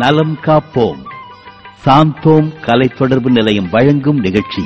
நலம் காப்போம் சாந்தோம் கலை தொடர்பு நிலையம் வழங்கும் நிகழ்ச்சி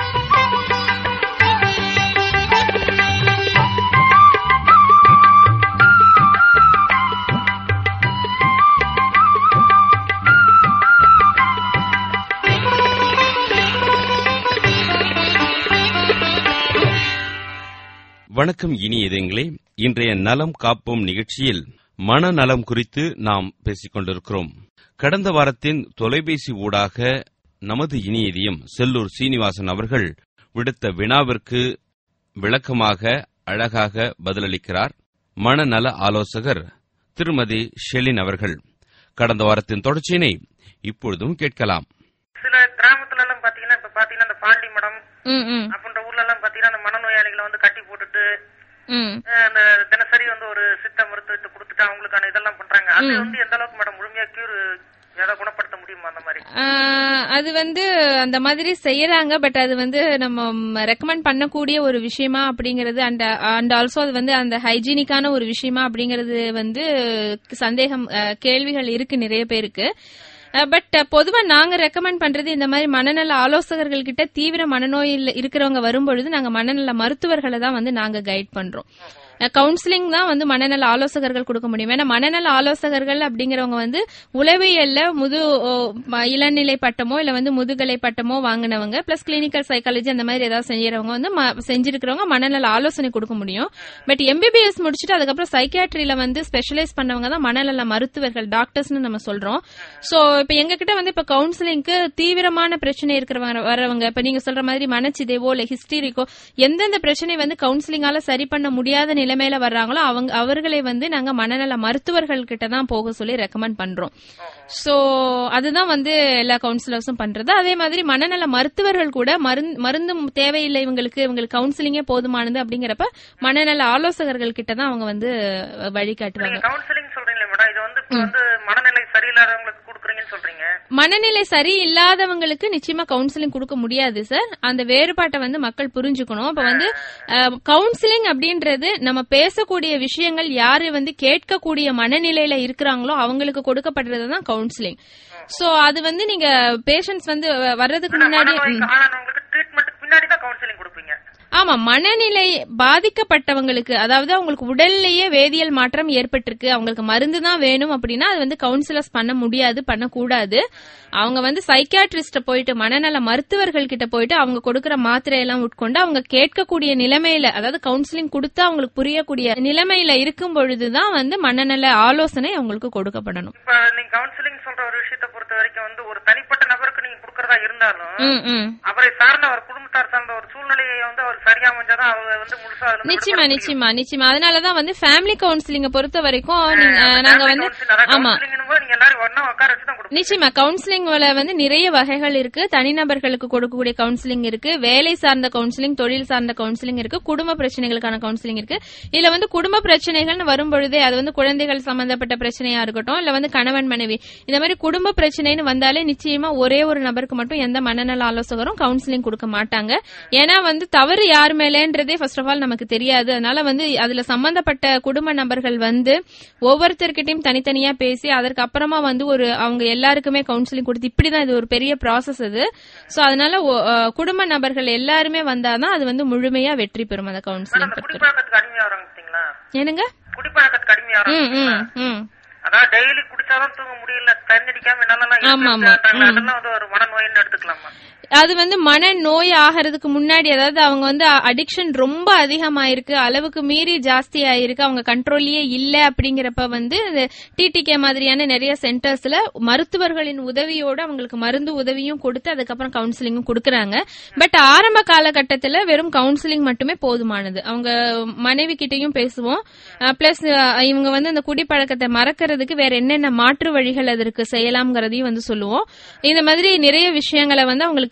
வணக்கம் இனி இதயங்களே இன்றைய நலம் காப்போம் நிகழ்ச்சியில் மனநலம் குறித்து நாம் பேசிக் கொண்டிருக்கிறோம் கடந்த வாரத்தின் தொலைபேசி ஊடாக நமது இனியதியம் செல்லூர் சீனிவாசன் அவர்கள் விடுத்த வினாவிற்கு விளக்கமாக அழகாக பதிலளிக்கிறார் மனநல ஆலோசகர் திருமதி ஷெலின் அவர்கள் கடந்த வாரத்தின் தொடர்ச்சியினை இப்பொழுதும் கேட்கலாம் சில கிராமத்துல எல்லாம் பாத்தீங்கன்னா இப்ப பாத்தீங்கன்னா இந்த பாண்டி மடம் ம் ம் அப்படின்ற ஊர்ல எல்லாம் பாத்தீங்கன்னா அந்த மனநோயாளிகளை வந்து கட்டி போட்டுட்டு ம் அஹ், அந்த தினசரி வந்து ஒரு சித்த மருத்துவத்தை கொடுத்துட்டு அவங்களுக்கான இதெல்லாம் பண்றாங்க அது வந்து எந்த அளவுக்கு மேடம் முழுமையா கியூர் ஏதாவது குணப்படுத்த முடியுமா அந்த மாதிரி ஆஹ் அது வந்து அந்த மாதிரி செய்யறாங்க பட் அது வந்து நம்ம ரெக்கமெண்ட் பண்ணக்கூடிய ஒரு விஷயமா அப்படிங்கறது அண்ட் அண்ட் ஆல்சோ அது வந்து அந்த ஹைஜீனிக்கான ஒரு விஷயமா அப்படிங்கறது வந்து சந்தேகம் அஹ், கேள்விகள் இருக்கு நிறைய பேருக்கு பட் பொதுவா நாங்க ரெக்கமெண்ட் பண்றது இந்த மாதிரி மனநல ஆலோசகர்கள் கிட்ட தீவிர மனநோயில் இருக்கிறவங்க வரும்பொழுது நாங்க மனநல மருத்துவர்களை தான் வந்து நாங்க கைட் பண்றோம் கவுன்சிலிங் தான் வந்து மனநல ஆலோசகர்கள் கொடுக்க முடியும் ஏன்னா மனநல ஆலோசகர்கள் அப்படிங்கறவங்க வந்து உளவியல்ல முது ஓ, ம- இளநிலை பட்டமோ இல்ல வந்து முதுகலை பட்டமோ வாங்கினவங்க பிளஸ் கிளினிக்கல் சைக்காலஜி அந்த மாதிரி ஏதாவது செய்யறவங்க வந்து ம- செஞ்சிருக்கிறவங்க மனநல ஆலோசனை கொடுக்க முடியும் பட் எம்பிபிஎஸ் முடிச்சுட்டு அதுக்கப்புறம் சைக்கியாட்ரியில வந்து ஸ்பெஷலைஸ் பண்ணவங்க தான் மனநல மருத்துவர்கள் டாக்டர்ஸ்னு நம்ம சொல்றோம் சோ இப்ப எங்க கிட்ட வந்து இப்ப கவுன்சிலிங்க்கு தீவிரமான பிரச்சனை இருக்கிறவங்க வரவங்க இப்ப நீங்க சொல்ற மாதிரி மனச்சிதைவோ இல்ல ஹிஸ்டரிக்கோ எந்தெந்த பிரச்சனை வந்து கவுன்சிலிங்கால சரி பண்ண முடியாத நிலைமையில வர்றாங்களோ அவங்க அவர்களை வந்து நாங்க மனநல மருத்துவர்கள் கிட்ட தான் போக சொல்லி ரெக்கமெண்ட் பண்றோம் சோ அதுதான் வந்து எல்லா கவுன்சிலர்ஸும் பண்றது அதே மாதிரி மனநல மருத்துவர்கள் கூட மருந்து மருந்தும் தேவையில்லை இவங்களுக்கு இவங்களுக்கு கவுன்சிலிங்கே போதுமானது அப்படிங்கிறப்ப மனநல ஆலோசகர்கள் கிட்ட தான் அவங்க வந்து வழிகாட்டுவாங்க நீங்க கவுன்சிலிங் சொல்றீங்களே மேடம் இது வந்து இப்ப வந்து மனநிலை சரியில்லாதவங்களுக்கு கொடுக்குறீங்கன்னு சொல்றீங்க மனநிலை சரி இல்லாதவங்களுக்கு நிச்சயமா கவுன்சிலிங் கொடுக்க முடியாது சார் அந்த வேறுபாட்டை வந்து மக்கள் புரிஞ்சுக்கணும் அப்ப வந்து கவுன்சிலிங் அப்படின்றது நம்ம பேசக்கூடிய விஷயங்கள் யாரு வந்து கேட்கக்கூடிய மனநிலையில இருக்கிறாங்களோ அவங்களுக்கு கொடுக்கப்படுறது தான் கவுன்சிலிங் சோ அது வந்து நீங்க பேஷண்ட்ஸ் வந்து வர்றதுக்கு முன்னாடி ம். மனநோய்க்கு ஆளானவங்களுக்கு ட்ரீட்மெண்ட்டுக்கு பின்னாடி தான் கவுன்சிலிங் கொடுப்பீங்க ஆமா மனநிலை பாதிக்கப்பட்டவங்களுக்கு அதாவது அவங்களுக்கு உடல்லையே வேதியியல் மாற்றம் ஏற்பட்டிருக்கு அவங்களுக்கு மருந்து தான் வேணும் அப்படின்னா அது வந்து கவுன்சிலர்ஸ் பண்ண முடியாது பண்ணக்கூடாது அவங்க வந்து சைக்கியாட்ரிஸ்ட போயிட்டு மனநல மருத்துவர்கள் கிட்ட போயிட்டு அவங்க கொடுக்கிற மாத்திரையெல்லாம் உட்கொண்டு அவங்க கேட்கக்கூடிய நிலைமையில அதாவது கவுன்சிலிங் கொடுத்து அவங்களுக்கு புரியக்கூடிய நிலைமையில இருக்கும் பொழுதுதான் வந்து மனநல ஆலோசனை அவங்களுக்கு கொடுக்கப்படணும் இப்ப நீங்க கவுன்சிலிங் சொல்ற ஒரு விஷயத்தை பொறுத்த வரைக்கும் வந்து ஒரு தனிப்பட்ட நபருக்கு நீங்க கொடுக்கறதா இருந்தாலும் ம் ம் அவரை சார்ந்த அவர் குடும்பத்தார் சார்ந்த ஒரு சூழ்நிலையை வந்து அவர் சரியா அமைஞ்சாதான் அவர் வந்து முழுசா அதுல இருந்து நிச்சயமா விடுபட முடியும். நிச்சயமா நிச்சயமா அதனாலதான் வந்து ஃபேமிலி கவுன்சிலிங்க பொறுத்த வரைக்கும் நீங்க- அந்த நாங்க family வந்து counseling, அதாவது ஆமா counseling-ங்கும் போது நீங்க எல்லாரும் ஒண்ணா உட்கார வச்சு தான் கொடுப்பீங்க. நிச்சயமா கவுன்சிலிங்ல வந்து நிறைய வகைகள் இருக்கு தனிநபர்களுக்கு கொடுக்கக்கூடிய கவுன்சிலிங் இருக்கு வேலை சார்ந்த கவுன்சிலிங் தொழில் சார்ந்த கவுன்சிலிங் இருக்கு குடும்ப பிரச்சனைகளுக்கான கவுன்சிலிங் இருக்கு இதுல வந்து குடும்ப பிரச்சனைகள்னு வரும்பொழுதே அது வந்து குழந்தைகள் சம்பந்தப்பட்ட பிரச்சனையா இருக்கட்டும் இல்ல வந்து கணவன் மனைவி இந்த மாதிரி குடும்ப பிரச்சனைன்னு வந்தாலே நிச்சயமா ஒரே ஒரு நபருக்கு மட்டும் எந்த மனநல ஆலோசகரும் கவுன்சிலிங் கொடுக்க மாட்டாங்க ஏன்னா வந்து தவறு யார் மேலேன்றதே ஃபர்ஸ்ட் ஆஃப் ஆல் நமக்கு தெரியாது அதனால வந்து அதுல சம்பந்தப்பட்ட குடும்ப நபர்கள் வந்து ஒவ்வொருத்தர்கிட்டயும் தனித்தனியா பேசி அதற்கு அப்புறமா வந்து ஒரு அவங்க எல்லாருக்குமே கவுன்சிலிங் கொடுத்து இப்படிதான் இது ஒரு பெரிய ப்ராசஸ் அது சோ அதனால ஒ- அஹ் குடும்ப நபர்கள் எல்லாருமே வந்தாதான் அது வந்து முழுமையா வெற்றி பெறும் அந்த மேடம், கவுன்சிலிங் அந்த பொறுத்தவரை குடிப்பழக்கத்துக்கு அடிமையாகிறாங்க பாத்தீங்களா என்னங்க குடிப்பழக்கத்துக்கு அடிமையாகிறாங்க ம் ம் பாத்தீங்களா? ம் அதாவது டெய்லி குடிச்சாதான் தூங்க முடியல தண்ணி அடிக்காம என்னால ஆமா, ஆமா. ம். அதெல்லாம் வந்து ஒரு மனநோயின்னு எடுத்துக்கலாமா அது வந்து மன நோய் ஆகிறதுக்கு முன்னாடி அதாவது அவங்க வந்து அடிக்ஷன் ரொம்ப அதிகமாயிருக்கு அளவுக்கு மீறி ஜாஸ்தி ஆயிருக்கு அவங்க கண்ட்ரோல்லயே இல்ல அப்படிங்கிறப்ப வந்து டிடிகே மாதிரியான நிறைய சென்டர்ஸ்ல மருத்துவர்களின் உதவியோட அவங்களுக்கு மருந்து உதவியும் கொடுத்து அதுக்கப்புறம் கவுன்சிலிங்கும் கொடுக்கறாங்க பட் ஆரம்ப காலகட்டத்துல வெறும் கவுன்சிலிங் மட்டுமே போதுமானது அவங்க மனைவி கிட்டயும் பேசுவோம் பிளஸ் இவங்க வந்து அந்த குடிப்பழக்கத்தை மறக்கிறதுக்கு வேற என்னென்ன மாற்று வழிகள் அதற்கு செய்யலாம்ங்கிறதையும் வந்து சொல்லுவோம் இந்த மாதிரி நிறைய விஷயங்களை வந்து அவங்களுக்கு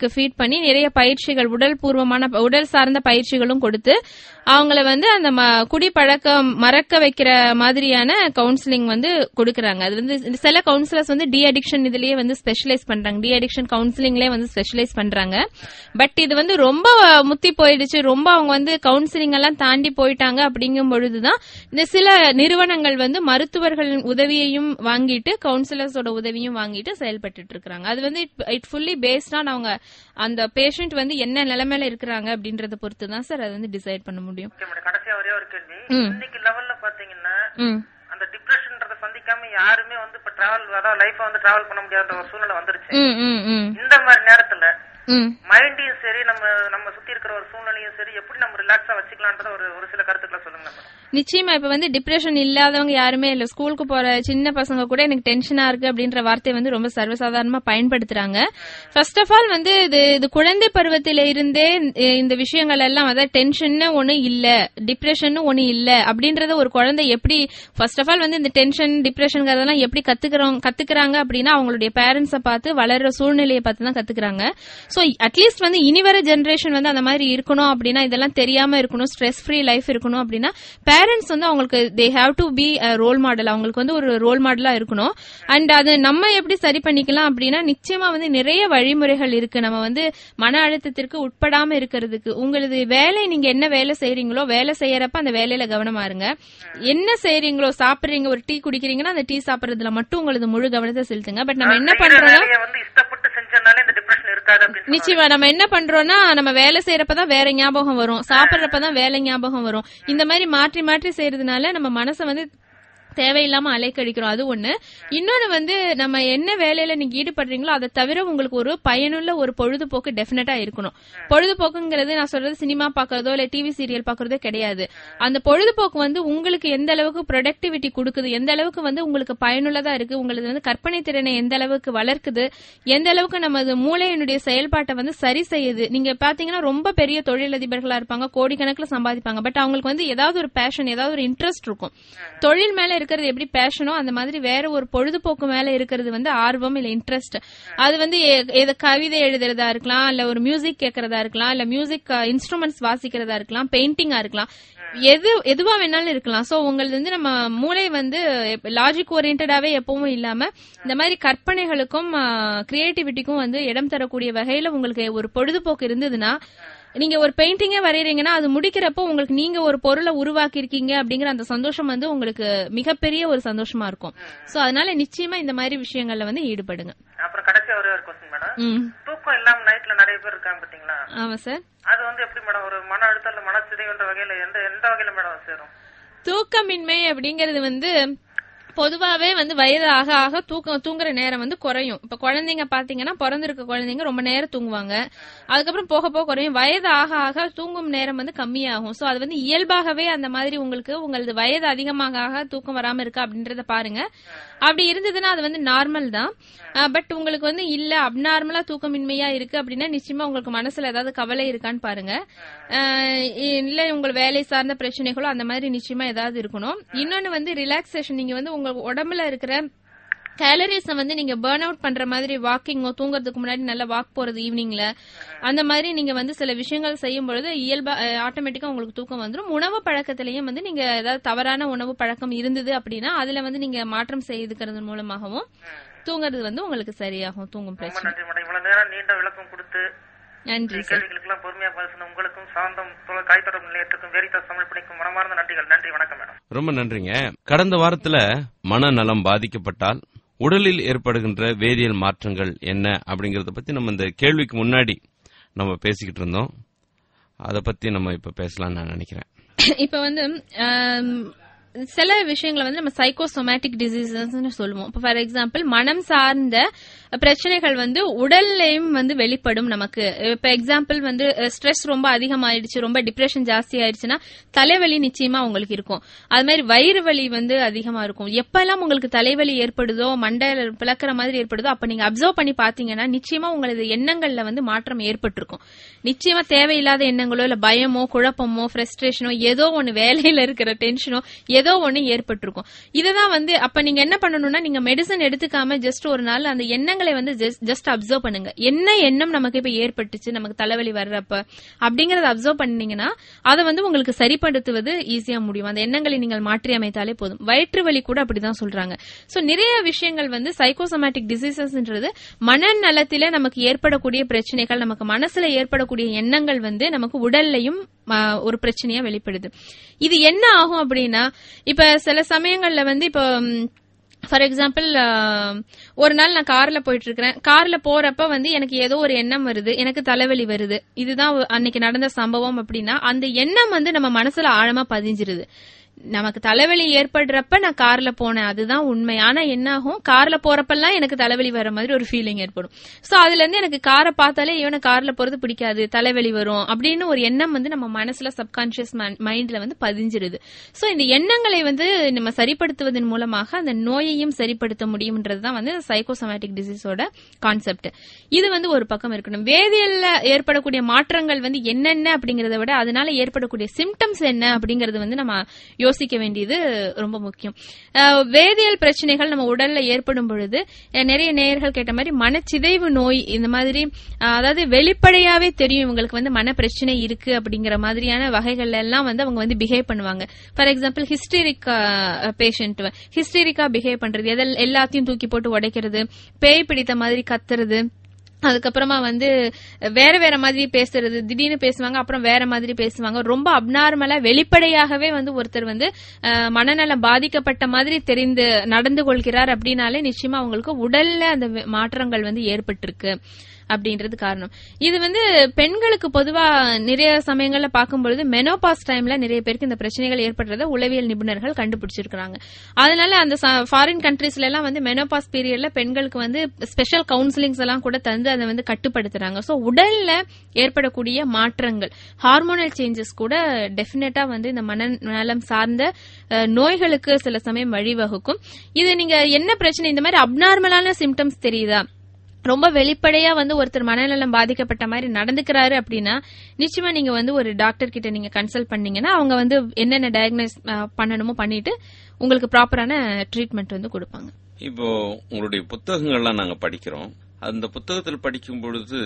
அவங்களுக்கு ஃபீட் பண்ணி நிறைய பயிற்சிகள் உடல் பூர்வமான உடல் சார்ந்த பயிற்சிகளும் கொடுத்து அவங்கள வந்து அந்த ம- குடிப்பழக்கம் மறக்க வைக்கிற மாதிரியான கவுன்சிலிங் வந்து கொடுக்கறாங்க அது வந்து சில கவுன்சிலர்ஸ் வந்து டி அடிக்ஷன் இதுலயே வந்து ஸ்பெஷலைஸ் பண்றாங்க டி அடிக்ஷன் கவுன்சிலிங்லயே வந்து ஸ்பெஷலைஸ் பண்றாங்க பட் இது வந்து ரொம்ப முத்தி போயிடுச்சு ரொம்ப அவங்க வந்து கவுன்சிலிங் எல்லாம் தாண்டி போயிட்டாங்க அப்படிங்கும் பொழுதுதான் இந்த சில நிறுவனங்கள் வந்து மருத்துவர்களின் உதவியையும் வாங்கிட்டு கவுன்சிலர்ஸோட உதவியும் வாங்கிட்டு செயல்பட்டு இருக்காங்க அது வந்து இட் ஃபுல்லி பேஸ்ட் ஆன் அவங்க அந்த பேஷண்ட் வந்து என்ன நிலைமையில இருக்கிறாங்க அப்படின்றத பொறுத்து தான் சார் அது வந்து டிசைட் பண்ண முடியும் ஓகே மேடம் கடைசியா ஒரே ஒரு கேள்வி ம். இன்னைக்கு லெவல்ல பாத்தீங்கன்னா ம் அந்த டிப்ரெஷன்றத சந்திக்காம யாருமே வந்து இப்ப டிராவல் அதாவது லைஃப வந்து டிராவல் பண்ண முடியாத ஒரு சூழ்நிலை வந்துருச்சு ம் ம் ம் இந்த மாதிரி நேரத்துல ம் மைண்டையும் சரி நம்ம நம்ம சுத்தி இருக்கிற ஒரு சூழ்நிலையும் சரி எப்படி நம்ம ரிலாக்ஸா வச்சுக்கலான்றத ஒரு ஒரு சில கருத்துக்களை சொல்லுங்க மேடம் நிச்சயமா இப்ப வந்து டிப்ரெஷன் இல்லாதவங்க யாருமே இல்ல ஸ்கூலுக்கு போற சின்ன பசங்க கூட எனக்கு டென்ஷனா இருக்கு அப்படின்ற வார்த்தையை வந்து ரொம்ப சர்வசாதாரணமா பயன்படுத்துறாங்க ஃபர்ஸ்ட் ஆஃப் ஆல் வந்து இது இது குழந்தை பருவத்தில இருந்தே அஹ், இந்த விஷயங்கள் எல்லாம் அதாவது டென்ஷன் ஒண்ணு இல்ல டிப்ரெஷன் ஒண்ணு இல்ல அப்படின்றத ஒரு குழந்தை எப்படி ஃபர்ஸ்ட் ஆஃப் ஆல் வந்து இந்த டென்ஷன் டிப்ரெஷன்ங்கிறதெல்லாம் எப்படி கத்துக்கிறோம் கத்துக்கிறாங்க அப்படின்னா அவங்களுடைய பேரண்ட்ஸை பார்த்து வளர்ற சூழ்நிலையை பார்த்து தான் கத்துக்கிறாங்க சோ அட்லீஸ்ட் வந்து இனி வர ஜெனரேஷன் வந்து அந்த மாதிரி இருக்கணும் அப்படின்னா இதெல்லாம் தெரியாம இருக்கணும் ஸ்ட்ரெஸ் ஃப்ரீ லைஃப் இருக்கணும் அப்படின்னா பேரண்ட்ஸ் வந்து அவங்களுக்கு they have to be role model அவங்களுக்கு வந்து ஒரு ரோல் மாடலா இருக்கணும் அண்ட் அது நம்ம எப்படி சரி பண்ணிக்கலாம் அப்படின்னா நிச்சயமா வந்து நிறைய வழிமுறைகள் இருக்கு நம்ம வந்து மன அழுத்தத்திற்கு உட்படாம இருக்கிறதுக்கு உங்களது வேலை நீங்க என்ன வேலை செய்றீங்களோ வேலை செய்யறப்ப அந்த வேலையில கவனமா இருங்க என்ன செய்றீங்களோ சாப்பிடுறீங்க ஒரு டீ குடிக்கிறீங்கன்னா அந்த டீ சாப்பிடுறதுல மட்டும் உங்களது முழு கவனத்தை செலுத்துங்க பட் நம்ம என்ன செய்யற பண்றோம்னா வேலையை வந்து இஷ்டப்பட்டு செஞ்சனால இந்த டிப்ரெஷன் இருக்காது அப்படின்னு நிச்சயமா நம்ம என்ன பண்றோம்னா நம்ம வேலை செய்யறப்பதான் வேற ஞாபகம் வரும் சாப்பிடுறப்பதான் வேலை ஞாபகம் வரும் இந்த மாதிரி மாற்றி மாற்றி செய்யறதுனால நம்ம மனசை வந்து தேவையில்லாம அலைக்கழிக்கிறோம் அது ஒண்ணு இன்னொன்னு வந்து நம்ம என்ன வேலையில நீங்க ஈடுபடுறீங்களோ அதை தவிர உங்களுக்கு ஒரு பயனுள்ள ஒரு பொழுதுபோக்கு டெஃபினட்டா இருக்கணும் பொழுதுபோக்குங்கிறது நான் சொல்றது சினிமா பாக்குறதோ இல்ல டிவி சீரியல் பாக்குறதோ கிடையாது அந்த பொழுதுபோக்கு வந்து உங்களுக்கு எந்த அளவுக்கு ப்ரொடக்டிவிட்டி கொடுக்குது எந்த அளவுக்கு வந்து உங்களுக்கு பயனுள்ளதா இருக்கு உங்களுக்கு வந்து கற்பனை திறனை எந்த அளவுக்கு வளர்க்குது எந்த அளவுக்கு நமது மூளையினுடைய செயல்பாட்டை வந்து சரி செய்யுது நீங்க பாத்தீங்கன்னா ரொம்ப பெரிய தொழிலதிபர்களா இருப்பாங்க கோடிக்கணக்கில் சம்பாதிப்பாங்க பட் அவங்களுக்கு வந்து ஏதாவது ஒரு பேஷன் ஏதாவது ஒரு இன்ட்ரெஸ்ட் இருக்கும் தொழில் மேல இருக்கிறது எப்படி பேஷனோ அந்த மாதிரி வேற ஒரு பொழுதுபோக்கு மேல இருக்கிறது வந்து ஆர்வம் இல்ல இன்ட்ரெஸ்ட் அது வந்து எ- எது கவிதை எழுதுறதா இருக்கலாம் இல்ல ஒரு மியூசிக் கேட்கறதா இருக்கலாம் இல்ல மியூசிக் இன்ஸ்ட்ருமெண்ட்ஸ் வாசிக்கிறதா இருக்கலாம் பெயிண்டிங்கா இருக்கலாம் எது எதுவா வேணாலும் இருக்கலாம் சோ உங்களுக்கு வந்து நம்ம மூளை வந்து லாஜிக் ஓரியன்டாவே எப்பவும் இல்லாம இந்த மாதிரி கற்பனைகளுக்கும் கிரியேட்டிவிட்டிக்கும் வந்து இடம் தரக்கூடிய வகையில உங்களுக்கு ஒரு பொழுதுபோக்கு இருந்ததுன்னா நீங்க ஒரு பெயிண்டிங்கே வரையறீங்கன்னா அது முடிக்கிறப்போ உங்களுக்கு நீங்க ஒரு பொருளை உருவாக்கி இருக்கீங்க அப்படிங்கிற அந்த சந்தோஷம் வந்து உங்களுக்கு மிகப்பெரிய ஒரு சந்தோஷமா இருக்கும் சோ அதனால நிச்சயமா இந்த மாதிரி விஷயங்கள்ல வந்து ஈடுபடுங்க அப்புறம் கடைசியா ஒரே ஒரு கொஸ்டின் மேடம் ம் தூக்கம் இல்லாம நைட்ல நிறைய பேர் இருக்காங்க பாத்தீங்களா ஆமா சார் அது வந்து எப்படி மேடம் ஒரு மன அழுத்தம் இல்ல மனசிதைவுன்ற வகையில எந்த எந்த வகையில மேடம் சேரும் தூக்கமின்மை அப்படிங்கறது வந்து பொதுவாவே வந்து வயது ஆக ஆக தூக்கம் தூங்குற நேரம் வந்து குறையும் இப்ப குழந்தைங்க பாத்தீங்கன்னா பிறந்திருக்க குழந்தைங்க ரொம்ப நேரம் தூங்குவாங்க அதுக்கப்புறம் போக போக குறையும் வயது ஆக ஆக தூங்கும் நேரம் வந்து கம்மியாகும் சோ அது வந்து இயல்பாகவே அந்த மாதிரி உங்களுக்கு உங்களது வயது அதிகமாக ஆக தூக்கம் வராம இருக்கா அப்படின்றத பாருங்க அப்படி இருந்ததுன்னா அது வந்து நார்மல் தான் பட் உங்களுக்கு வந்து இல்ல அப்நார்மலா தூக்கமின்மையா இருக்கு அப்படின்னா நிச்சயமா உங்களுக்கு மனசுல ஏதாவது கவலை இருக்கான்னு பாருங்க அஹ் இல்ல உங்கள் வேலை சார்ந்த பிரச்சனைகளோ அந்த மாதிரி நிச்சயமா ஏதாவது இருக்கணும் இன்னொன்னு வந்து ரிலாக்ஸேஷன் நீங்க வந்து உங்க உடம்புல இருக்கிற கேலரிஸை வந்து நீங்க பேர்ன் அவுட் பண்ற மாதிரி வாக்கிங்கோ தூங்குறதுக்கு முன்னாடி நல்லா வாக் போறது ஈவினிங்ல அந்த மாதிரி நீங்க வந்து சில விஷயங்கள் செய்யும் பொழுது இயல்பா ஆட்டோமேட்டிக்கா உங்களுக்கு தூக்கம் வந்துடும் உணவு பழக்கத்திலையும் வந்து நீங்க ஏதாவது தவறான உணவு பழக்கம் இருந்தது அப்படின்னா அதுல வந்து நீங்க மாற்றம் செய்துக்கிறது மூலமாகவும் தூங்குறது வந்து உங்களுக்கு சரியாகும் தூங்கும் ரொம்ப பிரச்சனை நன்றி மேடம் இவ்வளவு நேரம் நீண்ட விளக்கம் கொடுத்து நன்றி சார் கேள்விகளுக்கு எல்லாம் பொறுமையா பதில் சொன்ன உங்களுக்கும் சாந்தம் தொலை- காய் தொடர்பு நிலையத்துக்கும் வெரிதா தமிழ் பணிக்கும் மனமார்ந்த நன்றிகள் நன்றி வணக்கம் மேடம் ரொம்ப நன்றிங்க கடந்த வாரத்துல மனநலம் பாதிக்கப்பட்டால் உடலில் ஏற்படுகின்ற வேதியியல் மாற்றங்கள் என்ன அப்படிங்கறத பத்தி நம்ம இந்த கேள்விக்கு முன்னாடி நம்ம பேசிக்கிட்டு இருந்தோம் அதை பத்தி நம்ம இப்ப பேசலாம்னு நான் நினைக்கிறேன் இப்ப வந்து ஆம், சில விஷயங்களை வந்து நம்ம சைக்கோசோமேட்டிக் டிசீசஸ் சொல்லுவோம் இப்போ ஃபார் எக்ஸாம்பிள் மனம் சார்ந்த பிரச்சனைகள் வந்து உடல்லையும் வந்து வெளிப்படும் நமக்கு இப்ப எக்ஸாம்பிள் வந்து ஸ்ட்ரெஸ் ரொம்ப அதிகமாயிடுச்சு ரொம்ப டிப்ரெஷன் ஜாஸ்தி ஆயிடுச்சுன்னா தலைவலி நிச்சயமா உங்களுக்கு இருக்கும் அது மாதிரி வயிறு வலி வந்து அதிகமா இருக்கும் எப்பெல்லாம் உங்களுக்கு தலைவலி ஏற்படுதோ மண்டையில பிளக்கிற மாதிரி ஏற்படுதோ அப்ப நீங்க அப்சர்வ் பண்ணி பாத்தீங்கன்னா நிச்சயமா உங்களது எண்ணங்கள்ல வந்து மாற்றம் ஏற்பட்டிருக்கும் நிச்சயமா தேவையில்லாத எண்ணங்களோ இல்ல பயமோ குழப்பமோ ஃப்ரஸ்ட்ரேஷனோ ஏதோ ஒண்ணு வேலையில இருக்கிற டென்ஷனோ ஏதோ ஒண்ணு ஏற்பட்டிருக்கும் இததான் வந்து அப்ப நீங்க என்ன பண்ணணும்னா நீங்க மெடிசன் எடுத்துக்காம ஜஸ்ட் ஒரு நாள் அந்த எண்ணங்களை வந்து ஜஸ்ட் அப்சர்வ் பண்ணுங்க என்ன எண்ணம் நமக்கு இப்ப ஏற்பட்டுச்சு நமக்கு தலைவலி வர்றப்ப அப்படிங்கறத அப்சர்வ் பண்ணீங்கன்னா அதை வந்து உங்களுக்கு சரிப்படுத்துவது ஈஸியா முடியும் அந்த எண்ணங்களை நீங்கள் மாற்றி அமைத்தாலே போதும் வயிற்று வலி கூட அப்படிதான் சொல்றாங்க சோ நிறைய விஷயங்கள் வந்து சைக்கோசோமேட்டிக் டிசீசஸ்ன்றது மனநலத்தில நமக்கு ஏற்படக்கூடிய பிரச்சனைகள் நமக்கு மனசுல ஏற்படக்கூடிய எண்ணங்கள் வந்து நமக்கு உடல்லையும் ஆ, ஒரு பிரச்சனையா வெளிப்படுது இது என்ன ஆகும் அப்படின்னா இப்ப சில சமயங்கள்ல வந்து இப்போ ம், ஃபார் எக்ஸாம்பிள் ஒரு நாள் நான் கார்ல போயிட்டு இருக்கிறேன் கார்ல போறப்ப வந்து எனக்கு ஏதோ ஒரு எண்ணம் வருது எனக்கு தலைவலி வருது இதுதான் ஒ- அன்னைக்கு நடந்த சம்பவம் அப்படின்னா அந்த எண்ணம் வந்து நம்ம மனசுல ஆழமா பதிஞ்சிருது நமக்கு தலைவலி ஏற்படுறப்ப நான் கார்ல போனேன் அதுதான் உண்மை ஆனா என்ன ஆகும் கார்ல போறப்பெல்லாம் எனக்கு தலைவலி வர மாதிரி ஒரு ஃபீலிங் ஏற்படும் சோ அதுல இருந்து எனக்கு காரை பார்த்தாலே இவனை கார்ல போறது பிடிக்காது தலைவலி வரும் அப்படின்னு ஒரு எண்ணம் வந்து நம்ம மனசுல சப்கான்சியஸ் மைண்ட்ல வந்து பதிஞ்சிருது சோ இந்த எண்ணங்களை வந்து நம்ம சரிப்படுத்துவதன் மூலமாக அந்த நோயையும் சரிப்படுத்த முடியும்ன்றதுதான் வந்து சைக்கோசோமேட்டிக் டிசீஸோட கான்செப்ட் இது வந்து ஒரு பக்கம் இருக்கணும் வேதியியல்ல ஏற்படக்கூடிய மாற்றங்கள் வந்து என்னென்ன அப்படிங்கறத விட அதனால ஏற்படக்கூடிய சிம்டம்ஸ் என்ன அப்படிங்கறது வந்து நம்ம யோசிக்க வேண்டியது ரொம்ப முக்கியம் அஹ், வேதியியல் பிரச்சனைகள் நம்ம உடல்ல ஏற்படும் பொழுது அஹ், நிறைய நேயர்கள் கேட்ட மாதிரி மனச்சிதைவு நோய் இந்த மாதிரி அஹ், அதாவது வெளிப்படையாவே தெரியும் இவங்களுக்கு வந்து மன பிரச்சனை இருக்கு அப்படிங்கிற மாதிரியான வகைகள்ல எல்லாம் வந்து அவங்க வந்து பிஹேவ் பண்ணுவாங்க ஃபார் எக்ஸாம்பிள் ஹிஸ்டரிக் பேஷண்ட் ஹிஸ்டரிக்கா பிஹேவ் பண்றது எதல் எல்லாத்தையும் தூக்கி போட்டு உடைக்கிறது பேய் பிடித்த மாதிரி கத்துறது அதுக்கப்புறமா வந்து வேற வேற மாதிரி பேசுறது திடீர்னு பேசுவாங்க அப்புறம் வேற மாதிரி பேசுவாங்க ரொம்ப அப்நார்மலா வெளிப்படையாகவே வந்து ஒருத்தர் வந்து அஹ், மனநலம் பாதிக்கப்பட்ட மாதிரி தெரிந்து நடந்து கொள்கிறார் அப்படின்னாலே நிச்சயமா அவங்களுக்கு உடல்ல அந்த வே- மாற்றங்கள் வந்து ஏற்பட்டிருக்கு அப்படின்றது காரணம் இது வந்து பெண்களுக்கு பொதுவா நிறைய சமயங்கள்ல பார்க்கும்பொழுது மெனோபாஸ் டைம்ல நிறைய பேருக்கு இந்த பிரச்சனைகள் ஏற்படுறத உளவியல் நிபுணர்கள் கண்டுபிடிச்சிருக்காங்க அதனால அந்த ஃபாரின் கண்ட்ரீஸ்ல எல்லாம் வந்து மெனோபாஸ் பீரியட்ல பெண்களுக்கு வந்து ஸ்பெஷல் கவுன்சிலிங்ஸ் எல்லாம் கூட தந்து அதை வந்து கட்டுப்படுத்துறாங்க சோ உடல்ல ஏற்படக்கூடிய மாற்றங்கள் ஹார்மோனல் சேஞ்சஸ் கூட டெஃபினட்டா வந்து இந்த மனநலம் சார்ந்த அஹ், நோய்களுக்கு சில சமயம் வழிவகுக்கும் இது நீங்க என்ன பிரச்சனை இந்த மாதிரி அப்நார்மலான சிம்டம்ஸ் தெரியுதா ரொம்ப வெளிப்படையா வந்து ஒருத்தர் மனநலம் பாதிக்கப்பட்ட மாதிரி நடந்துக்கிறாரு அப்படின்னா நிச்சயமா நீங்க வந்து ஒரு டாக்டர் கிட்ட நீங்க கன்சல்ட் பண்ணீங்கன்னா அவங்க வந்து என்னென்ன டயக்னோஸ் பண்ணணுமோ பண்ணிட்டு உங்களுக்கு ப்ராப்பரான ட்ரீட்மெண்ட் வந்து கொடுப்பாங்க இப்போ உங்களுடைய புத்தகங்கள்லாம் நாங்க படிக்கிறோம் அந்த புத்தகத்தில் படிக்கும் பொழுது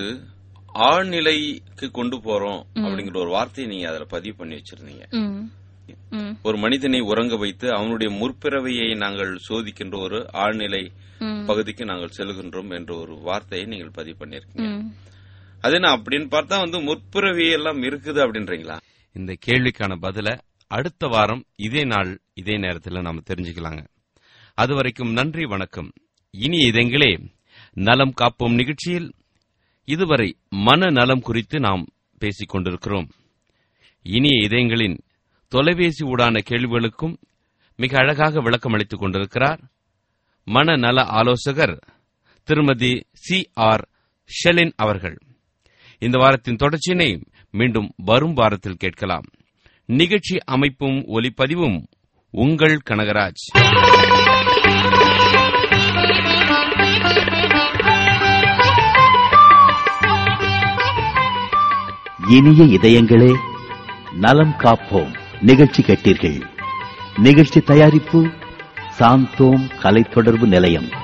ஆழ்நிலைக்கு கொண்டு போறோம் அப்படிங்கிற ஒரு வார்த்தையை நீங்க அதுல பதிவு பண்ணி வச்சிருந்தீங்க ம். ம். ஒரு மனிதனை உறங்க வைத்து அவனுடைய முற்பிறவையை நாங்கள் சோதிக்கின்ற ஒரு ஆழ்நிலை ம். பகுதிக்கு நாங்கள் செல்கின்றோம் என்ற ஒரு வார்த்தையை நீங்கள் பதிவு பண்ணிருக்கீங்க ம். அது என்ன அப்படின்னு பார்த்தா வந்து முற்பிறவி எல்லாம் இருக்குது அப்படின்றீங்களா இந்த கேள்விக்கான பதில அடுத்த வாரம் இதே நாள் இதே நேரத்தில் நாம தெரிஞ்சுக்கலாங்க அது வரைக்கும் நன்றி வணக்கம் இனி இதெங்களே நலம் காப்போம் நிகழ்ச்சியில் இதுவரை மன நலம் குறித்து நாம் பேசிக் கொண்டிருக்கிறோம் இனிய இதயங்களின் தொலைபேசி ஊடான கேள்விகளுக்கும் மிக அழகாக விளக்கம் அளித்துக் கொண்டிருக்கிறார் மனநல ஆலோசகர் திருமதி சி ஆர் ஷெலின் அவர்கள் இந்த வாரத்தின் தொடர்ச்சியினை மீண்டும் வரும் வாரத்தில் கேட்கலாம் நிகழ்ச்சி அமைப்பும் ஒலிப்பதிவும் உங்கள் கனகராஜ் இனிய இதயங்களே நலம் காப்போம் நிகழ்ச்சி கேட்டீர்கள் நிகழ்ச்சி தயாரிப்பு சாந்தோம் கலை தொடர்பு நிலையம்